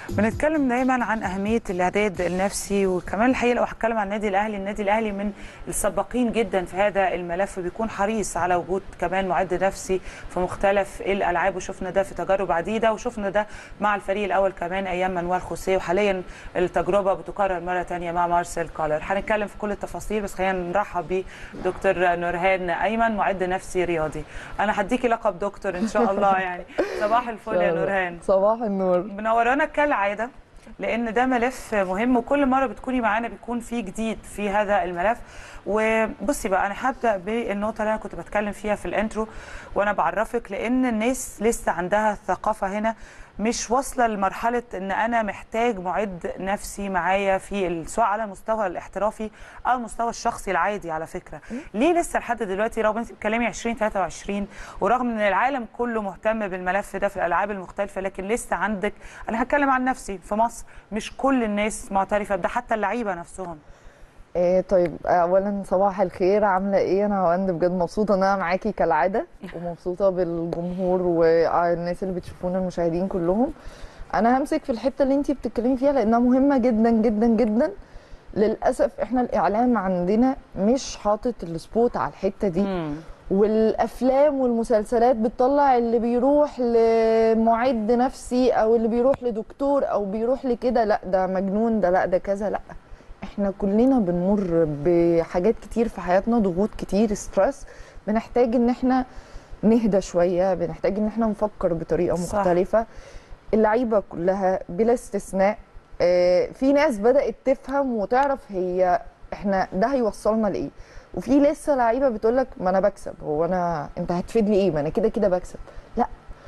بنتكلم دايما عن اهميه الاعداد النفسي وكمان الحقيقه لو هتكلم عن النادي الاهلي النادي الاهلي من السباقين جدا في هذا الملف بيكون حريص على وجود كمان معد نفسي في مختلف الالعاب وشفنا ده في تجارب عديده وشفنا ده مع الفريق الاول كمان ايام مانويل خوسيه وحاليا التجربه بتكرر مره ثانيه مع مارسيل كولر هنتكلم في كل التفاصيل بس خلينا نرحب بدكتور نورهان ايمن معد نفسي رياضي انا هديكي لقب دكتور ان شاء الله يعني صباح الفل يا نورهان صباح النور منورانا كالعاده لان ده ملف مهم وكل مره بتكوني معانا بيكون في جديد في هذا الملف وبصي بقى انا هبدا بالنقطه اللي انا كنت بتكلم فيها في الانترو وانا بعرفك لان الناس لسه عندها الثقافه هنا مش واصله لمرحله ان انا محتاج معد نفسي معايا في سواء على المستوى الاحترافي او المستوى الشخصي العادي على فكره ليه لسه لحد دلوقتي رغم انت بتتكلمي 2023 ورغم ان العالم كله مهتم بالملف ده في الالعاب المختلفه لكن لسه عندك انا هتكلم عن نفسي في مصر مش كل الناس معترفه بده حتى اللعيبه نفسهم إيه طيب اولا صباح الخير عامله ايه انا هوند بجد مبسوطه ان انا معاكي كالعاده ومبسوطه بالجمهور والناس اللي بتشوفونا المشاهدين كلهم انا همسك في الحته اللي انت بتتكلمي فيها لانها مهمه جدا جدا جدا للاسف احنا الاعلام عندنا مش حاطط السبوت على الحته دي مم. والافلام والمسلسلات بتطلع اللي بيروح لمعد نفسي او اللي بيروح لدكتور او بيروح لكده لا ده مجنون ده لا ده كذا لا احنا كلنا بنمر بحاجات كتير في حياتنا ضغوط كتير ستريس بنحتاج ان احنا نهدى شويه بنحتاج ان احنا نفكر بطريقه صح. مختلفه اللعيبه كلها بلا استثناء آه، في ناس بدات تفهم وتعرف هي احنا ده هيوصلنا لايه وفي لسه لعيبه بتقول لك ما انا بكسب هو انا انت هتفيد لي ايه ما انا كده كده بكسب لا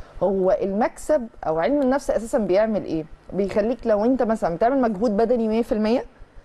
هو المكسب او علم النفس اساسا بيعمل ايه بيخليك لو انت مثلا بتعمل مجهود بدني 100%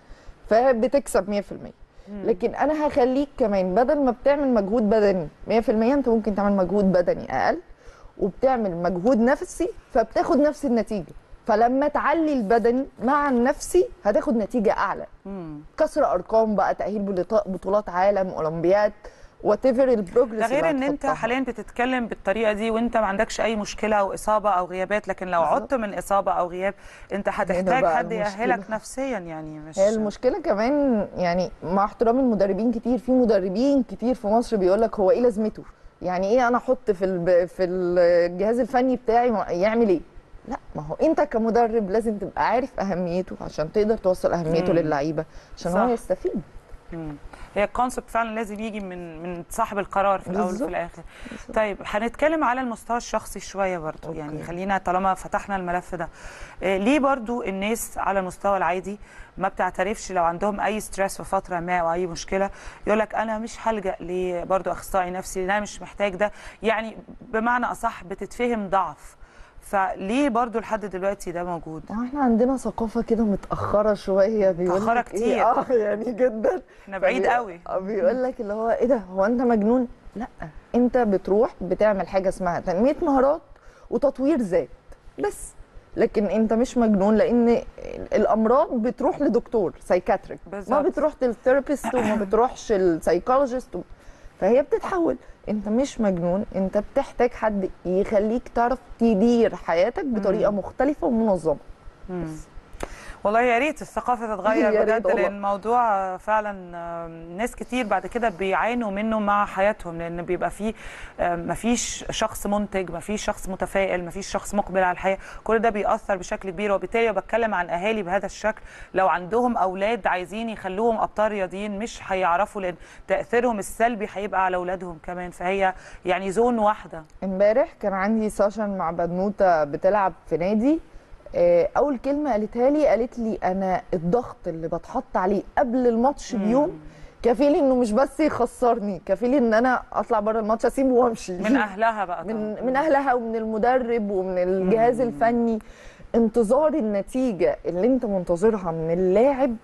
فبتكسب 100% لكن انا هخليك كمان بدل ما بتعمل مجهود بدني 100% انت ممكن تعمل مجهود بدني اقل وبتعمل مجهود نفسي فبتاخد نفس النتيجه فلما تعلي البدني مع النفسي هتاخد نتيجه اعلى مم. كسر ارقام بقى تاهيل بلط- بطولات عالم اولمبياد وات ايفر البروجرس ده غير ان انت حاليا بتتكلم بالطريقه دي وانت ما عندكش اي مشكله او اصابه او غيابات لكن لو بالظبط. عدت من اصابه او غياب انت هتحتاج بقى حد المشكلة. يأهلك نفسيا يعني مش هي المشكله كمان يعني مع احترام المدربين كتير في مدربين كتير في مصر بيقول لك هو ايه لازمته يعني ايه انا احط في الب... في الجهاز الفني بتاعي ما- يعمل ايه لا ما هو انت كمدرب لازم تبقى عارف اهميته عشان تقدر توصل اهميته مم. للعيبه عشان صح. هو يستفيد مم. هي الكونسبت فعلا لازم يجي من من صاحب القرار في الاول وفي بالظبط. الاخر طيب هنتكلم على المستوى الشخصي شويه برضو أوكي. يعني خلينا طالما فتحنا الملف ده إيه ليه برضو الناس على المستوى العادي ما بتعترفش لو عندهم اي ستريس في فتره ما او اي مشكله يقول لك انا مش هلجا لبرضو اخصائي نفسي لان انا مش محتاج ده يعني بمعنى اصح بتتفهم ضعف فليه برضو لحد دلوقتي ده موجود ما احنا عندنا ثقافه كده متاخره شويه بيقول متأخرة لك كتير. إيه اه يعني جدا احنا بعيد فبي- قوي آه، بيقول لك اللي هو ايه ده هو انت مجنون لا انت بتروح بتعمل حاجه اسمها تنميه مهارات وتطوير ذات بس لكن انت مش مجنون لان الامراض بتروح لدكتور سايكاتريك ما بالظبط. بتروح للثيرابيست وما بتروحش للسايكولوجيست فهي بتتحول انت مش مجنون انت بتحتاج حد يخليك تعرف تدير حياتك بطريقه مختلفه ومنظمه مم. والله يا ريت الثقافه تتغير يا ريت بجد والله. لان الموضوع فعلا آم، ناس كتير بعد كده بيعانوا منه مع حياتهم لان بيبقى فيه آم، مفيش شخص منتج مفيش شخص متفائل مفيش شخص مقبل على الحياه كل ده بيأثر بشكل كبير وبالتالي بتكلم عن اهالي بهذا الشكل لو عندهم اولاد عايزين يخلوهم ابطال رياضيين مش هيعرفوا لان تاثيرهم السلبي هيبقى على اولادهم كمان فهي يعني زون واحده امبارح كان عندي سيشن مع بنوته بتلعب في نادي آه، اول كلمه قالتها لي قالت لي انا الضغط اللي بتحط عليه قبل الماتش بيوم كفيل انه مش بس يخسرني كفيل ان انا اطلع بره الماتش اسيبه وامشي من اهلها بقى من طبعاً. من اهلها ومن المدرب ومن الجهاز الفني انتظار النتيجه اللي انت منتظرها من اللاعب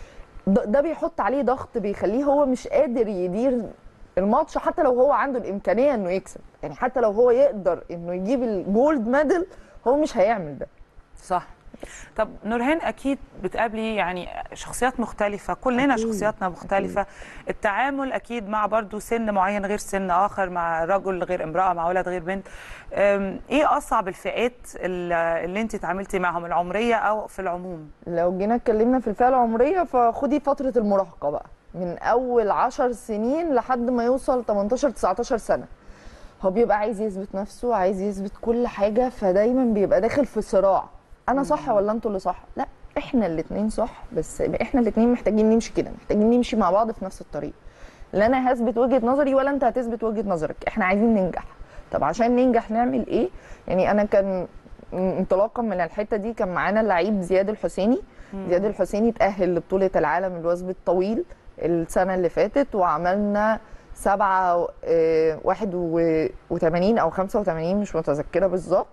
ده ده بيحط عليه ضغط بيخليه هو مش قادر يدير الماتش حتى لو هو عنده الامكانيه انه يكسب يعني حتى لو هو يقدر انه يجيب الجولد ميدل هو مش هيعمل ده صح طب نورهان اكيد بتقابلي يعني شخصيات مختلفه كلنا أكيد. شخصياتنا مختلفه التعامل اكيد مع برضو سن معين غير سن اخر مع رجل غير امراه مع ولد غير بنت أم، ايه اصعب الفئات اللي اللي انت اتعاملتي معهم العمريه او في العموم لو جينا اتكلمنا في الفئه العمريه فخدي فتره المراهقه بقى من اول 10 سنين لحد ما يوصل 18 19 سنه هو بيبقى عايز يثبت نفسه عايز يثبت كل حاجه فدايما بيبقى داخل في صراع انا صح ولا انتوا اللي صح لا احنا الاثنين صح بس احنا الاثنين محتاجين نمشي كده محتاجين نمشي مع بعض في نفس الطريق لا انا هثبت وجهه نظري ولا انت هتثبت وجهه نظرك احنا عايزين ننجح طب عشان ننجح نعمل ايه يعني انا كان انطلاقا من الحته دي كان معانا اللعيب زياد الحسيني زياد الحسيني اتاهل لبطوله العالم الوثب الطويل السنه اللي فاتت وعملنا سبعة آه، واحد و- وتمانين او خمسة وتمانين مش متذكره بالظبط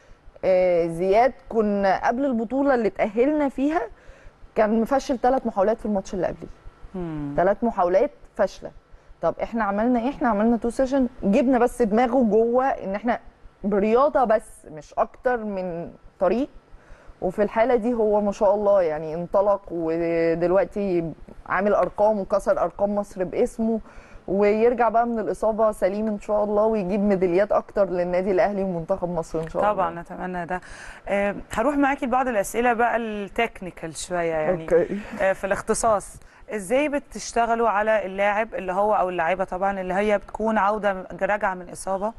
آه، زياد كنا قبل البطوله اللي اتاهلنا فيها كان مفشل ثلاث محاولات في الماتش اللي قبليه مم. ثلاث محاولات فاشله طب احنا عملنا ايه احنا عملنا تو سيشن جبنا بس دماغه جوه ان احنا برياضه بس مش اكتر من طريق وفي الحاله دي هو ما شاء الله يعني انطلق ودلوقتي عامل ارقام وكسر ارقام مصر باسمه ويرجع بقى من الاصابه سليم ان شاء الله ويجيب ميداليات اكتر للنادي الاهلي ومنتخب مصر ان شاء الله طبعا نتمنى ده آه، هروح معاكي لبعض الاسئله بقى التكنيكال شويه يعني اوكي آه، في الاختصاص ازاي بتشتغلوا على اللاعب اللي هو او اللاعيبه طبعا اللي هي بتكون عوده راجعه من اصابه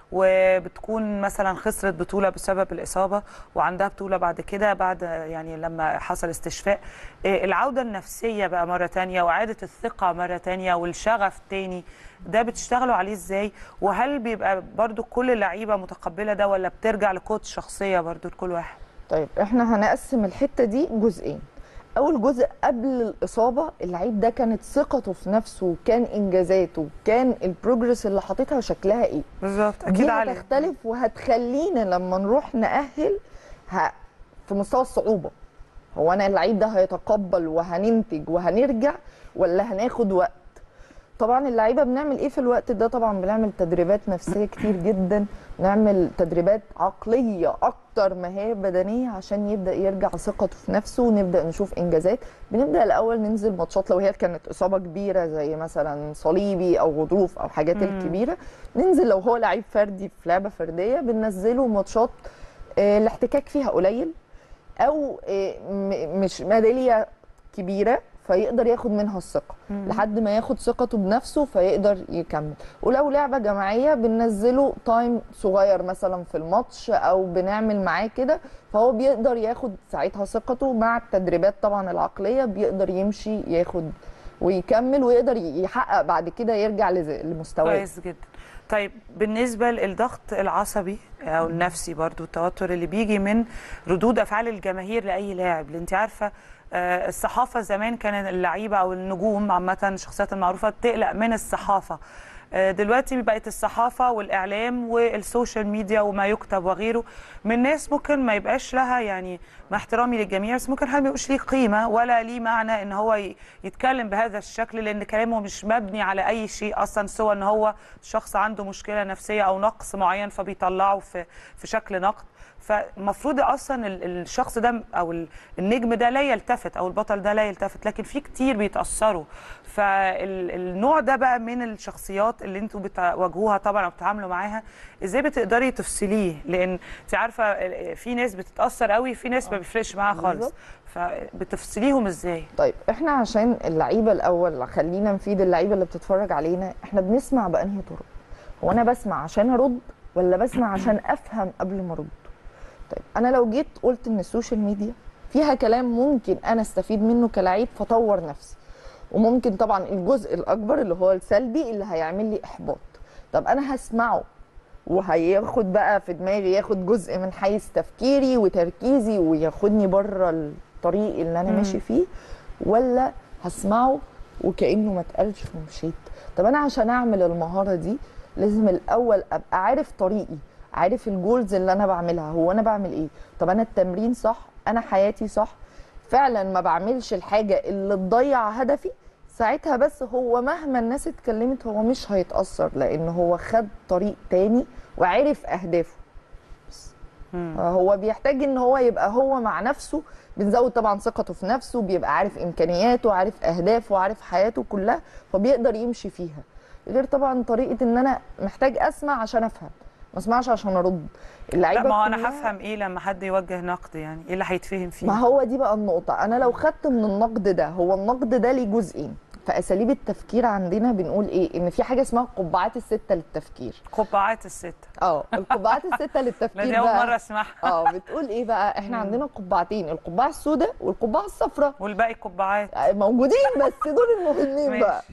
وبتكون مثلا خسرت بطوله بسبب الاصابه وعندها بطوله بعد كده بعد يعني لما حصل استشفاء آه، العوده النفسيه بقى مره تانية واعاده الثقه مره تانية والشغف تاني ده بتشتغلوا عليه ازاي وهل بيبقى برضو كل اللعيبه متقبله ده ولا بترجع لكوتش شخصيه برضو لكل واحد طيب احنا هنقسم الحته دي جزئين اول جزء قبل الاصابه اللعيب ده كانت ثقته في نفسه وكان انجازاته وكان البروجرس اللي حاططها شكلها ايه بالظبط دي اكيد عالي هتختلف وهتخلينا لما نروح نأهل ه... في مستوى الصعوبة هو أنا اللعيب ده هيتقبل وهننتج وهنرجع ولا هناخد وقت طبعا اللعيبة بنعمل ايه في الوقت ده طبعا بنعمل تدريبات نفسية كتير جدا نعمل تدريبات عقلية أكتر ما هي بدنية عشان يبدأ يرجع ثقته في نفسه ونبدأ نشوف إنجازات بنبدأ الأول ننزل ماتشات لو هي كانت إصابة كبيرة زي مثلا صليبي أو غضروف أو حاجات مم. الكبيرة ننزل لو هو لعيب فردي في لعبة فردية بننزله ماتشات آه، الاحتكاك فيها قليل أو آه، م- مش ميدالية كبيرة فيقدر ياخد منها الثقة مم. لحد ما ياخد ثقته بنفسه فيقدر يكمل ولو لعبة جماعية بننزله تايم صغير مثلا في الماتش او بنعمل معاه كده فهو بيقدر ياخد ساعتها ثقته مع التدريبات طبعا العقلية بيقدر يمشي ياخد ويكمل ويقدر يحقق بعد كده يرجع لز- لمستواه كويس جدا طيب بالنسبه للضغط العصبي او النفسي برضو التوتر اللي بيجي من ردود افعال الجماهير لاي لاعب لان انت عارفه آه، الصحافه زمان كان اللعيبه او النجوم عامه الشخصيات المعروفه بتقلق من الصحافه آه، دلوقتي بقت الصحافه والاعلام والسوشيال ميديا وما يكتب وغيره من ناس ممكن ما يبقاش لها يعني مع احترامي للجميع بس ممكن حد ما يبقاش ليه قيمه ولا ليه معنى ان هو ي- يتكلم بهذا الشكل لان كلامه مش مبني على اي شيء اصلا سوى ان هو شخص عنده مشكله نفسيه او نقص معين فبيطلعه في في شكل نقد فالمفروض اصلا ال- الشخص ده او ال- النجم ده لا يلتفت او البطل ده لا يلتفت لكن في كتير بيتاثروا فالنوع ده بقى من الشخصيات اللي انتوا بتواجهوها طبعا او بتتعاملوا معاها ازاي بتقدري تفصليه لان انت عارفه ال- في ناس بتتاثر قوي في ناس ما بيفرقش معاها خالص بالظبط. فبتفصليهم ازاي طيب احنا عشان اللعيبه الاول خلينا نفيد اللعيبه اللي بتتفرج علينا احنا بنسمع بانهي طرق هو انا بسمع عشان ارد ولا بسمع عشان افهم قبل ما ارد طيب انا لو جيت قلت ان السوشيال ميديا فيها كلام ممكن انا استفيد منه كلعيب فطور نفسي وممكن طبعا الجزء الاكبر اللي هو السلبي اللي هيعمل لي احباط طب انا هسمعه وهياخد بقى في دماغي ياخد جزء من حيز تفكيري وتركيزي وياخدني بره الطريق اللي انا مم. ماشي فيه ولا هسمعه وكانه ما اتقالش ومشيت طب انا عشان اعمل المهاره دي لازم الاول ابقى عارف طريقي عارف الجولز اللي انا بعملها هو انا بعمل ايه طب انا التمرين صح انا حياتي صح فعلا ما بعملش الحاجه اللي تضيع هدفي ساعتها بس هو مهما الناس اتكلمت هو مش هيتاثر لان هو خد طريق تاني وعرف اهدافه بس هو بيحتاج ان هو يبقى هو مع نفسه بنزود طبعا ثقته في نفسه بيبقى عارف امكانياته عارف اهدافه عارف حياته كلها فبيقدر يمشي فيها غير طبعا طريقه ان انا محتاج اسمع عشان افهم ما اسمعش عشان ارد لا ما هو انا كلها- هفهم ايه لما حد يوجه نقد يعني ايه اللي هيتفهم فيه ما هو دي بقى النقطة أنا لو خدت من النقد ده هو النقد ده ليه جزئين فأساليب التفكير عندنا بنقول إيه إن في حاجة اسمها القبعات الستة للتفكير قبعات الست اه القبعات الستة لا للتفكير دي اول بقى مره اسمعها اه بتقول إيه بقى إحنا عندنا قبعتين القبعة السوداء والقبعة الصفراء والباقي قبعات موجودين بس دول المهمين ماشي. بقى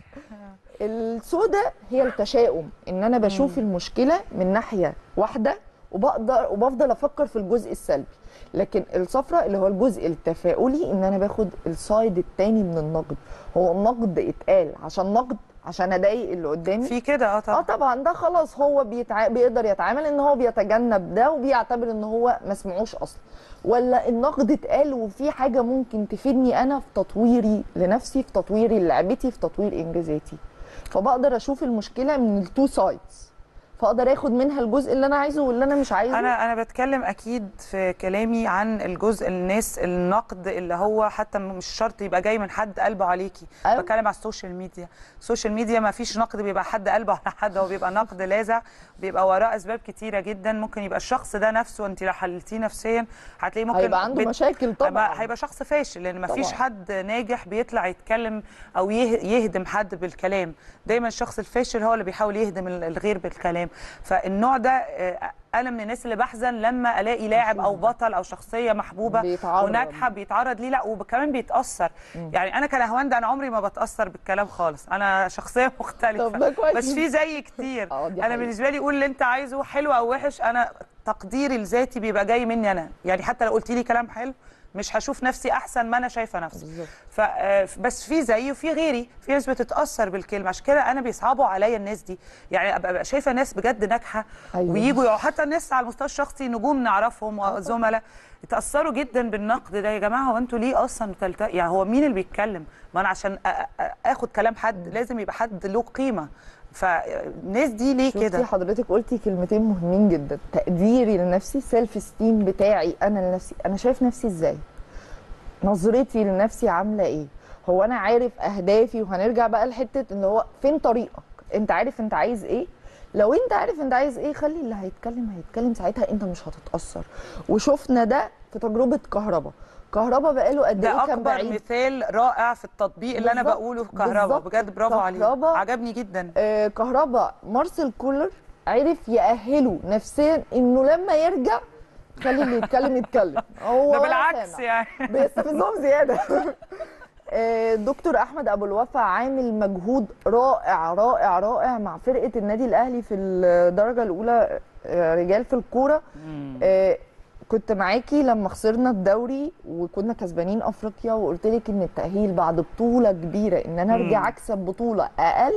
السوداء هي التشاؤم ان انا بشوف المشكله من ناحيه واحده وبقدر وبفضل افكر في الجزء السلبي لكن الصفراء اللي هو الجزء التفاؤلي ان انا باخد السايد التاني من النقد هو النقد اتقال عشان نقد عشان اضايق اللي قدامي في كده اه اه طبعا طبعا ده خلاص هو بيتع... بيقدر يتعامل ان هو بيتجنب ده وبيعتبر ان هو ما سمعوش اصلا ولا النقد اتقال وفي حاجه ممكن تفيدني انا في تطويري لنفسي في تطويري لعبتي في تطوير انجازاتي فبقدر اشوف المشكله من التو سايدز فاقدر اخد منها الجزء اللي انا عايزه واللي انا مش عايزه انا انا بتكلم اكيد في كلامي عن الجزء الناس النقد اللي هو حتى مش شرط يبقى جاي من حد قلبه عليكي أيوة. بتكلم على السوشيال ميديا السوشيال ميديا ما فيش نقد بيبقى حد قلبه على حد هو بيبقى نقد لاذع بيبقى وراه اسباب كتيره جدا ممكن يبقى الشخص ده نفسه انت لو حللتيه نفسيا هتلاقيه ممكن هيبقى عنده بت- مشاكل طبعا هيبقى, هيبقى شخص فاشل لان ما فيش طبعاً. حد ناجح بيطلع يتكلم او يه- يهدم حد بالكلام دايما الشخص الفاشل هو اللي بيحاول يهدم ال- الغير بالكلام فالنوع ده آه، انا من الناس اللي بحزن لما الاقي لاعب او بطل او شخصيه محبوبه بيتعرض. وناجحه بيتعرض ليه لا وكمان بيتاثر يعني انا كنهوانده انا عمري ما بتاثر بالكلام خالص انا شخصيه مختلفه طب ده كويس. بس في زي كتير اه، دي انا حقيقة. بالنسبه لي قول اللي انت عايزه حلو او وحش انا تقديري لذاتي بيبقى جاي مني انا يعني حتى لو قلت لي كلام حلو مش هشوف نفسي احسن ما انا شايفه نفسي بالظبط. ف آه، بس في زيي وفي غيري في ناس بتتاثر بالكلمه عشان كده انا بيصعبوا عليا الناس دي يعني ابقى أبقى شايفه ناس بجد ناجحه أيوة. ويجوا يقعوا- حتى الناس على المستوى الشخصي نجوم نعرفهم وزملاء يتاثروا جدا بالنقد ده يا جماعه هو انتوا ليه اصلا تلت... يعني هو مين اللي بيتكلم ما انا عشان أ... أ... اخد كلام حد لازم يبقى حد له قيمه فالناس دي ليه شفتي كده حضرتك قلتي كلمتين مهمين جدا تقديري لنفسي سيلف ستيم بتاعي انا لنفسي انا شايف نفسي ازاي نظرتي لنفسي عامله ايه هو انا عارف اهدافي وهنرجع بقى لحته اللي هو فين طريقك انت عارف انت عايز ايه لو انت عارف انت عايز ايه خلي اللي هيتكلم هيتكلم ساعتها انت مش هتتاثر وشفنا ده في تجربه كهربا كهربا بقاله قد ايه ده كان اكبر بعيد مثال رائع في التطبيق اللي انا بالظبط. بقوله في كهرباء بالظبط. بجد برافو عليه كهربا عجبني جدا آه، كهربا مارسيل كولر عرف يأهله نفسيا انه لما يرجع خلي اللي يتكلم يتكلم هو ده ولا بالعكس سامع. يعني بيستفزهم زياده آه، دكتور احمد ابو الوفا عامل مجهود رائع رائع رائع مع فرقه النادي الاهلي في الدرجه الاولى آه، رجال في الكوره آه، كنت معاكي لما خسرنا الدوري وكنا كسبانين افريقيا وقلت لك ان التاهيل بعد بطوله كبيره ان انا ارجع اكسب بطوله اقل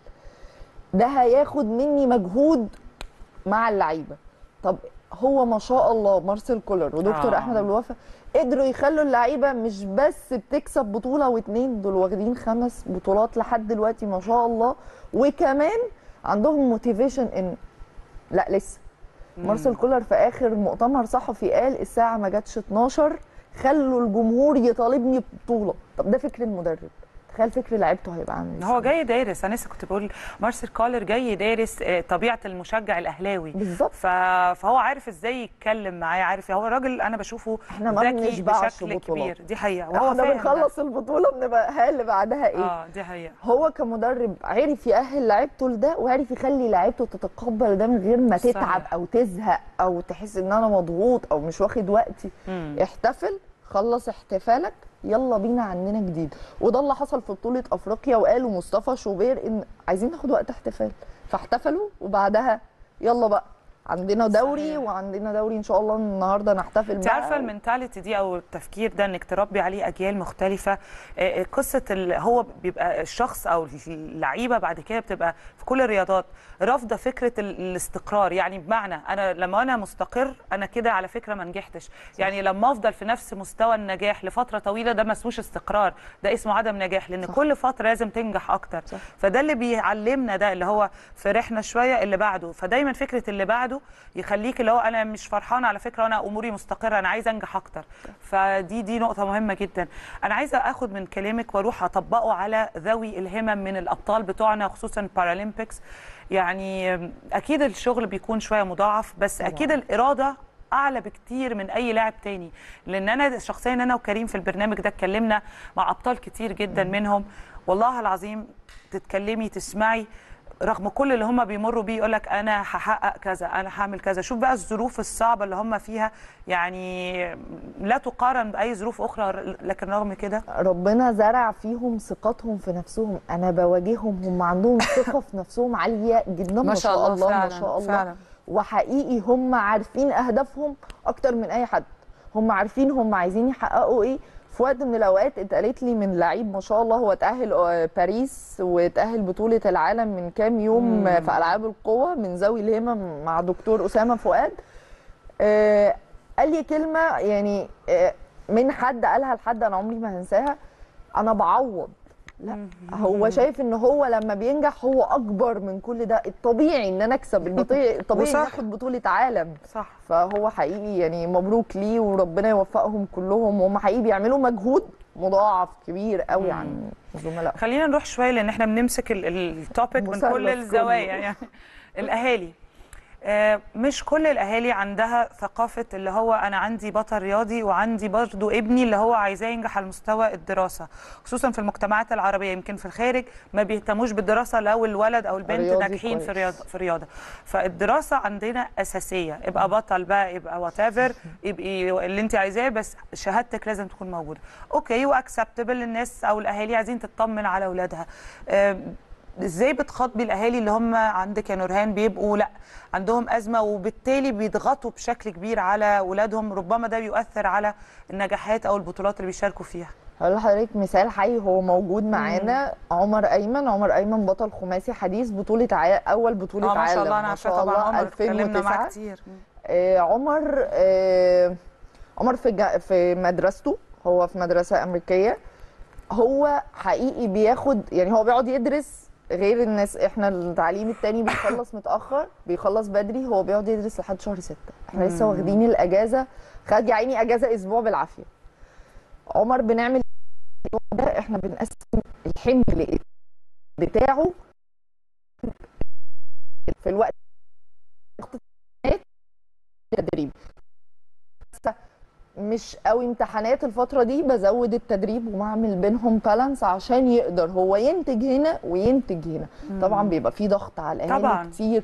ده هياخد مني مجهود مع اللعيبه طب هو ما شاء الله مارسيل كولر ودكتور آه. احمد ابو الوفا قدروا يخلوا اللعيبه مش بس بتكسب بطوله واتنين دول واخدين خمس بطولات لحد دلوقتي ما شاء الله وكمان عندهم موتيفيشن ان لا لسه مارسيل كولر في اخر مؤتمر صحفي قال الساعه ما جاتش 12 خلوا الجمهور يطالبني ببطوله طب ده فكر المدرب تخيل فكر لعيبته هيبقى عامل ازاي هو جاي دارس انا لسه كنت بقول مارسيل كولر جاي دارس آه، طبيعه المشجع الاهلاوي بالظبط. ف... فهو عارف ازاي يتكلم معاه عارف هو راجل انا بشوفه احنا ما ذكي بنشبعش بشكل بطولات. كبير دي حقيقه وهو احنا فاهم ده. بنخلص البطوله بنبقى ها اللي بعدها ايه اه دي حقيقه هو كمدرب عرف يأهل لعيبته لده وعرف يخلي لعيبته تتقبل ده من غير ما صحيح. تتعب او تزهق او تحس ان انا مضغوط او مش واخد وقتي مم. احتفل خلص احتفالك يلا بينا عندنا جديد وده اللي حصل في بطولة افريقيا وقالوا مصطفى شوبير ان عايزين ناخد وقت احتفال فاحتفلوا وبعدها يلا بقى عندنا دوري صحيح. وعندنا دوري ان شاء الله النهارده نحتفل انت بقى. عارفه المنتاليتي دي او التفكير ده انك تربي عليه اجيال مختلفه آه، آه، قصه ال- هو بيبقى الشخص او اللعيبه بعد كده بتبقى في كل الرياضات رافضه فكره ال- الاستقرار يعني بمعنى انا لما انا مستقر انا كده على فكره ما نجحتش يعني لما افضل في نفس مستوى النجاح لفتره طويله ده ما اسموش استقرار ده اسمه عدم نجاح لان صح. كل فتره لازم تنجح اكتر صح. فده اللي بيعلمنا ده اللي هو فرحنا شويه اللي بعده فدايما فكره اللي بعده بعده يخليك اللي هو انا مش فرحانه على فكره وانا اموري مستقره انا عايزه انجح اكتر فدي دي نقطه مهمه جدا انا عايزه اخد من كلامك واروح اطبقه على ذوي الهمم من الابطال بتوعنا خصوصا بارالمبيكس يعني اكيد الشغل بيكون شويه مضاعف بس طبعاً. اكيد الاراده اعلى بكتير من اي لاعب تاني لان انا شخصيا انا وكريم في البرنامج ده اتكلمنا مع ابطال كتير جدا منهم والله العظيم تتكلمي تسمعي رغم كل اللي هم بيمروا بيه يقول لك انا هحقق كذا انا هعمل كذا شوف بقى الظروف الصعبه اللي هم فيها يعني لا تقارن باي ظروف اخرى لكن رغم كده ربنا زرع فيهم ثقتهم في نفسهم انا بواجههم هم عندهم ثقه في نفسهم عاليه جدا ما شاء الله ما شاء الله فعلا وحقيقي هم عارفين اهدافهم اكتر من اي حد هم عارفين هم عايزين يحققوا ايه في وقت من الاوقات اتقالت لي من لعيب ما شاء الله هو اتاهل آه، باريس واتاهل بطوله العالم من كام يوم مم. آه، في العاب القوه من ذوي الهمم مع دكتور اسامه فؤاد آه، قال لي كلمه يعني آه، من حد قالها لحد انا عمري ما هنساها انا بعوض لا هو شايف ان هو لما بينجح هو اكبر من كل ده الطبيعي ان انا اكسب الطبيعي الطبيعي ان وصح. اخد بطوله عالم صح فهو حقيقي يعني مبروك ليه وربنا يوفقهم كلهم وهم حقيقي بيعملوا مجهود مضاعف كبير قوي عن زملائهم خلينا نروح شويه لان احنا بنمسك التوبيك من مثلث كل الزوايا كله. يعني الاهالي آه، مش كل الاهالي عندها ثقافه اللي هو انا عندي بطل رياضي وعندي برضو ابني اللي هو عايزاه ينجح على مستوى الدراسه خصوصا في المجتمعات العربيه يمكن في الخارج ما بيهتموش بالدراسه لو الولد او البنت رياضي ناجحين في كويس. رياضه في رياضه فالدراسه عندنا اساسيه ابقى بطل بقى يبقى وات ايفر يبقى اللي انت عايزاه بس شهادتك لازم تكون موجوده اوكي واكسبتبل الناس او الاهالي عايزين تطمن على اولادها آم، ازاي بتخاطبي الاهالي اللي هم عندك يا نورهان بيبقوا لا عندهم ازمه وبالتالي بيضغطوا بشكل كبير على اولادهم ربما ده بيؤثر على النجاحات او البطولات اللي بيشاركوا فيها هقول لحضرتك مثال حي هو موجود معانا عمر ايمن عمر ايمن بطل خماسي حديث بطوله عا... اول بطوله اه ما عالم شاء الله انا عارفه طبعا عمر اتكلمنا معاه كتير آه، عمر آه، عمر في جا- في مدرسته هو في مدرسه امريكيه هو حقيقي بياخد يعني هو بيقعد يدرس غير الناس احنا التعليم التاني بيخلص متاخر بيخلص بدري هو بيقعد يدرس لحد شهر ستة احنا لسه واخدين الاجازه خد يا عيني اجازه اسبوع بالعافيه عمر بنعمل ده احنا بنقسم الحمل بتاعه في الوقت تدريب بس مش قوي امتحانات الفترة دي بزود التدريب وبعمل بينهم بالانس عشان يقدر هو ينتج هنا وينتج هنا طبعا بيبقى في ضغط على الاهالي طبعاً. كتير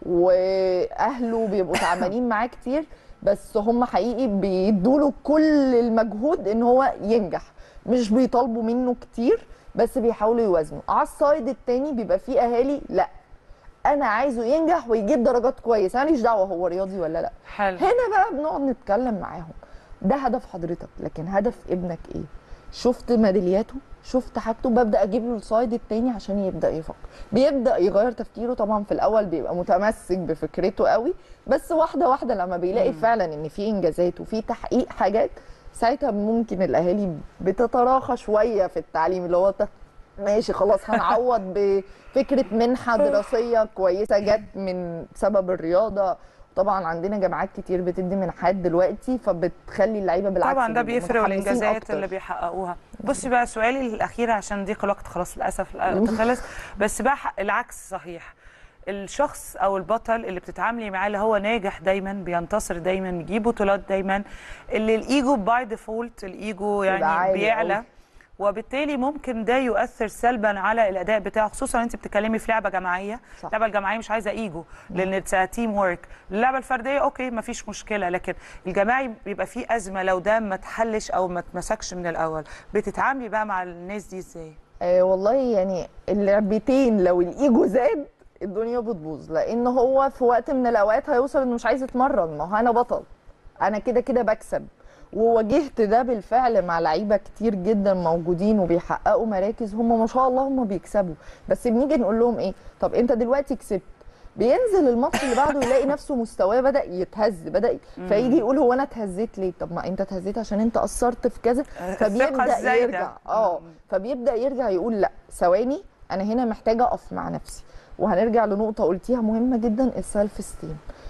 واهله بيبقوا تعبانين معاه كتير بس هم حقيقي بيدوا له كل المجهود ان هو ينجح مش بيطالبوا منه كتير بس بيحاولوا يوازنوا على السايد التاني بيبقى في اهالي لا انا عايزه ينجح ويجيب درجات كويسه انا ماليش دعوه هو رياضي ولا لا حلو هنا بقى بنقعد نتكلم معاهم ده هدف حضرتك لكن هدف ابنك ايه شفت ميدالياته شفت حاجته ببدا اجيب له السايد التاني عشان يبدا يفكر بيبدا يغير تفكيره طبعا في الاول بيبقى متمسك بفكرته قوي بس واحده واحده لما بيلاقي فعلا ان في انجازات وفي تحقيق حاجات ساعتها ممكن الاهالي بتتراخى شويه في التعليم اللي هو ت- ماشي خلاص هنعوض بفكره منحه دراسيه كويسه جت من سبب الرياضه طبعا عندنا جامعات كتير بتدي منحات دلوقتي فبتخلي اللعيبه بالعكس طبعا ده بيبقوا بيفرق متحمسين والانجازات أكتر. اللي بيحققوها بصي بقى سؤالي الاخير عشان ضيق الوقت خلاص للاسف الوقت خلص بس بقى ح- العكس صحيح الشخص او البطل اللي بتتعاملي معاه اللي هو ناجح دايما بينتصر دايما بيجيب بطولات دايما اللي الايجو باي ديفولت الايجو بيبقى يعني عالي بيعلى أوي. وبالتالي ممكن ده يؤثر سلبا على الاداء بتاعه خصوصا انت بتتكلمي في لعبه جماعيه صح. اللعبه الجماعيه مش عايزه ايجو لان اتس تيم ورك اللعبه الفرديه اوكي ما فيش مشكله لكن الجماعي بيبقى فيه ازمه لو ده ما اتحلش او ما اتمسكش من الاول بتتعاملي بقى مع الناس دي ازاي آه والله يعني اللعبتين لو الايجو زاد الدنيا بتبوظ لان هو في وقت من الاوقات هيوصل انه مش عايز يتمرن ما هو انا بطل انا كده كده بكسب وواجهت ده بالفعل مع لعيبه كتير جدا موجودين وبيحققوا مراكز هم ما شاء الله هم بيكسبوا بس بنيجي نقول لهم ايه طب انت دلوقتي كسبت بينزل الماتش اللي بعده يلاقي نفسه مستواه بدا يتهز بدا ي... فيجي يقول هو انا اتهزيت ليه طب ما انت اتهزيت عشان انت قصرت في كذا الثقة فبيبدا الزايدة. يرجع اه فبيبدا يرجع يقول لا ثواني انا هنا محتاجه اقف مع نفسي وهنرجع لنقطه قلتيها مهمه جدا السيلف ستيم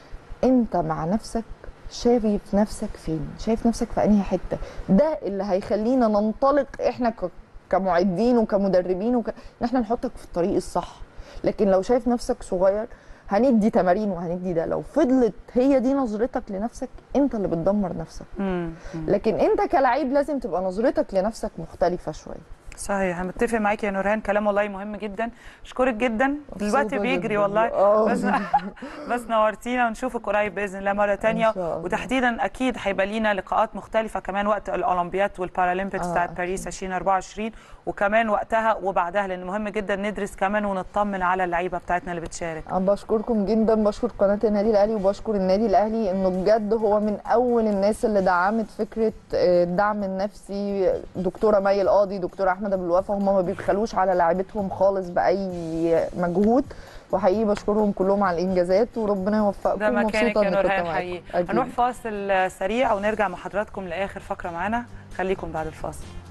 انت مع نفسك شايف نفسك فين شايف نفسك في انهي حته ده اللي هيخلينا ننطلق احنا ك- كمعدين وكمدربين وك... ان احنا نحطك في الطريق الصح لكن لو شايف نفسك صغير هندي تمارين وهندي ده لو فضلت هي دي نظرتك لنفسك انت اللي بتدمر نفسك مم. مم. لكن انت كلاعب لازم تبقى نظرتك لنفسك مختلفه شويه صحيح انا متفق معاكي يا نورهان كلام والله مهم جدا اشكرك جدا دلوقتي مبسوطة بيجري جداً. والله آه. بس بس نورتينا ونشوفك قريب باذن الله مره تانية إن شاء الله. وتحديدا اكيد هيبقى لينا لقاءات مختلفه كمان وقت الاولمبياد والبارالمبيكس آه، بتاعت أكيد. باريس 2024 وكمان وقتها وبعدها لان مهم جدا ندرس كمان ونطمن على اللعيبه بتاعتنا اللي بتشارك انا بشكركم جدا بشكر قناه النادي الاهلي وبشكر النادي الاهلي انه بجد هو من اول الناس اللي دعمت فكره آه، الدعم النفسي دكتوره مي القاضي دكتوره احمد ابو الوفا هم ما بيبخلوش على لاعبتهم خالص باي مجهود وحقيقي بشكرهم كلهم على الانجازات وربنا يوفقكم ده مكانك مبسوطة يا إني كنت نورهان معاكم. حقيقي أكيد. هنروح فاصل سريع ونرجع مع حضراتكم لاخر فقره معانا خليكم بعد الفاصل